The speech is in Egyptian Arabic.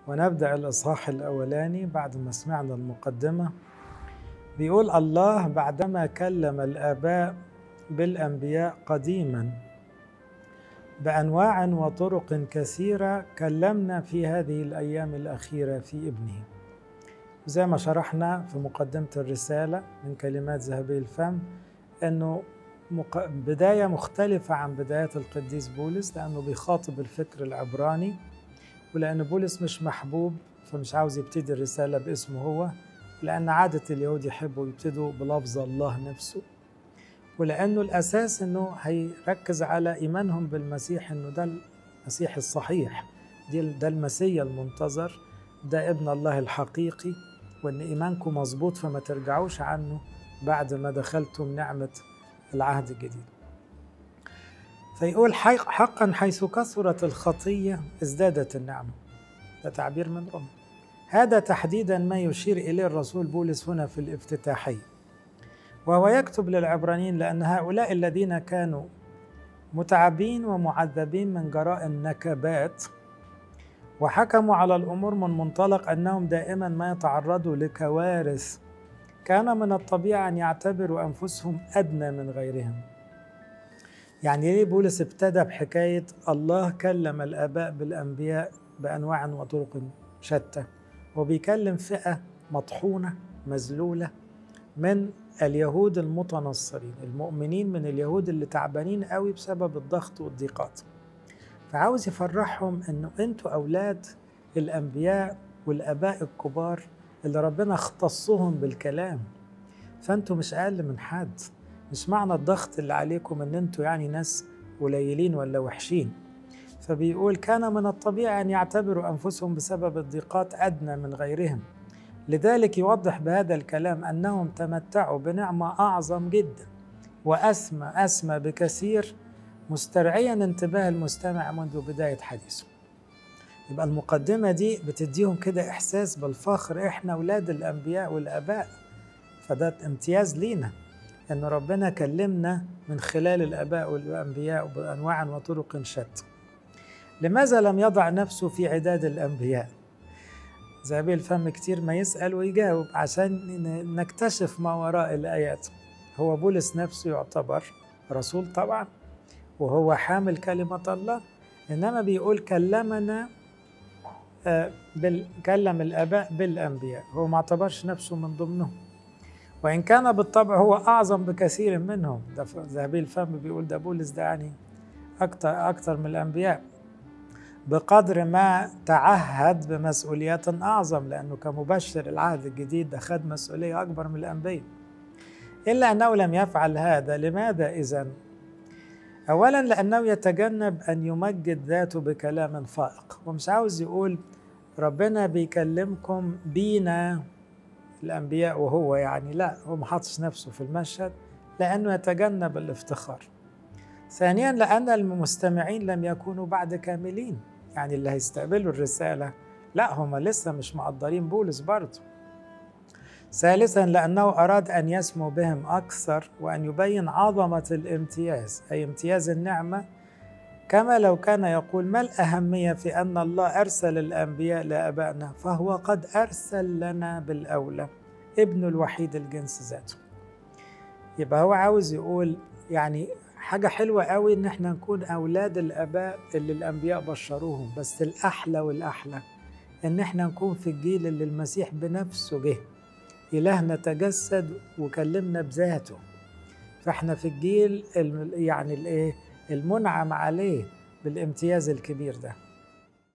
ونبدأ الإصحاح الأولاني بعد ما سمعنا المقدمة بيقول الله بعدما كلم الآباء بالأنبياء قديما بأنواع وطرق كثيرة كلمنا في هذه الأيام الأخيرة في ابنه زي ما شرحنا في مقدمة الرسالة من كلمات ذهبي الفم أنه بداية مختلفة عن بدايات القديس بولس لأنه بيخاطب الفكر العبراني ولأن بولس مش محبوب فمش عاوز يبتدي الرسالة باسمه هو لأن عادة اليهود يحبوا يبتدوا بلفظ الله نفسه ولأنه الأساس أنه هيركز على إيمانهم بالمسيح أنه ده المسيح الصحيح دي ده المسيا المنتظر ده ابن الله الحقيقي وأن إيمانكم مظبوط فما ترجعوش عنه بعد ما دخلتم نعمة العهد الجديد فيقول حقا حيث كثرت الخطية ازدادت النعمة ده تعبير من رب هذا تحديدا ما يشير إليه الرسول بولس هنا في الافتتاحية وهو يكتب للعبرانيين لأن هؤلاء الذين كانوا متعبين ومعذبين من جراء النكبات وحكموا على الأمور من منطلق أنهم دائما ما يتعرضوا لكوارث كان من الطبيعي أن يعتبروا أنفسهم أدنى من غيرهم يعني ليه بولس ابتدى بحكاية الله كلم الآباء بالأنبياء بأنواع وطرق شتى وبيكلم فئة مطحونة مذلولة من اليهود المتنصرين المؤمنين من اليهود اللي تعبانين قوي بسبب الضغط والضيقات فعاوز يفرحهم انه انتوا اولاد الانبياء والاباء الكبار اللي ربنا اختصهم بالكلام فانتوا مش اقل من حد مش معنى الضغط اللي عليكم ان انتوا يعني ناس قليلين ولا وحشين فبيقول كان من الطبيعي ان يعتبروا انفسهم بسبب الضيقات ادنى من غيرهم لذلك يوضح بهذا الكلام انهم تمتعوا بنعمه اعظم جدا واسمى اسمى بكثير مسترعيا انتباه المستمع منذ بدايه حديثه يبقى المقدمه دي بتديهم كده احساس بالفخر احنا اولاد الانبياء والاباء فده امتياز لينا ان ربنا كلمنا من خلال الاباء والانبياء بانواع وطرق شتى لماذا لم يضع نفسه في عداد الانبياء ذهبي الفم كتير ما يسأل ويجاوب عشان نكتشف ما وراء الآيات هو بولس نفسه يعتبر رسول طبعا وهو حامل كلمة الله إنما بيقول كلمنا بال... كلم الآباء بالأنبياء هو ما اعتبرش نفسه من ضمنهم وإن كان بالطبع هو أعظم بكثير منهم ده ذهبي الفم بيقول ده بولس ده يعني أكتر أكتر من الأنبياء بقدر ما تعهد بمسؤوليات أعظم لأنه كمبشر العهد الجديد أخذ مسؤولية أكبر من الأنبياء إلا أنه لم يفعل هذا لماذا إذا؟ أولا لأنه يتجنب أن يمجد ذاته بكلام فائق ومش عاوز يقول ربنا بيكلمكم بينا الأنبياء وهو يعني لا هو ما حطش نفسه في المشهد لأنه يتجنب الافتخار ثانيا لأن المستمعين لم يكونوا بعد كاملين يعني اللي هيستقبلوا الرسالة لا هم لسه مش مقدرين بولس برضه ثالثا لأنه أراد أن يسمو بهم أكثر وأن يبين عظمة الامتياز أي امتياز النعمة كما لو كان يقول ما الأهمية في أن الله أرسل الأنبياء لآبائنا فهو قد أرسل لنا بالأولى ابن الوحيد الجنس ذاته يبقى هو عاوز يقول يعني حاجة حلوة قوي إن احنا نكون أولاد الآباء اللي الأنبياء بشروهم بس الأحلى والأحلى إن احنا نكون في الجيل اللي المسيح بنفسه جه إلهنا تجسد وكلمنا بذاته فاحنا في الجيل يعني الايه المنعم عليه بالامتياز الكبير ده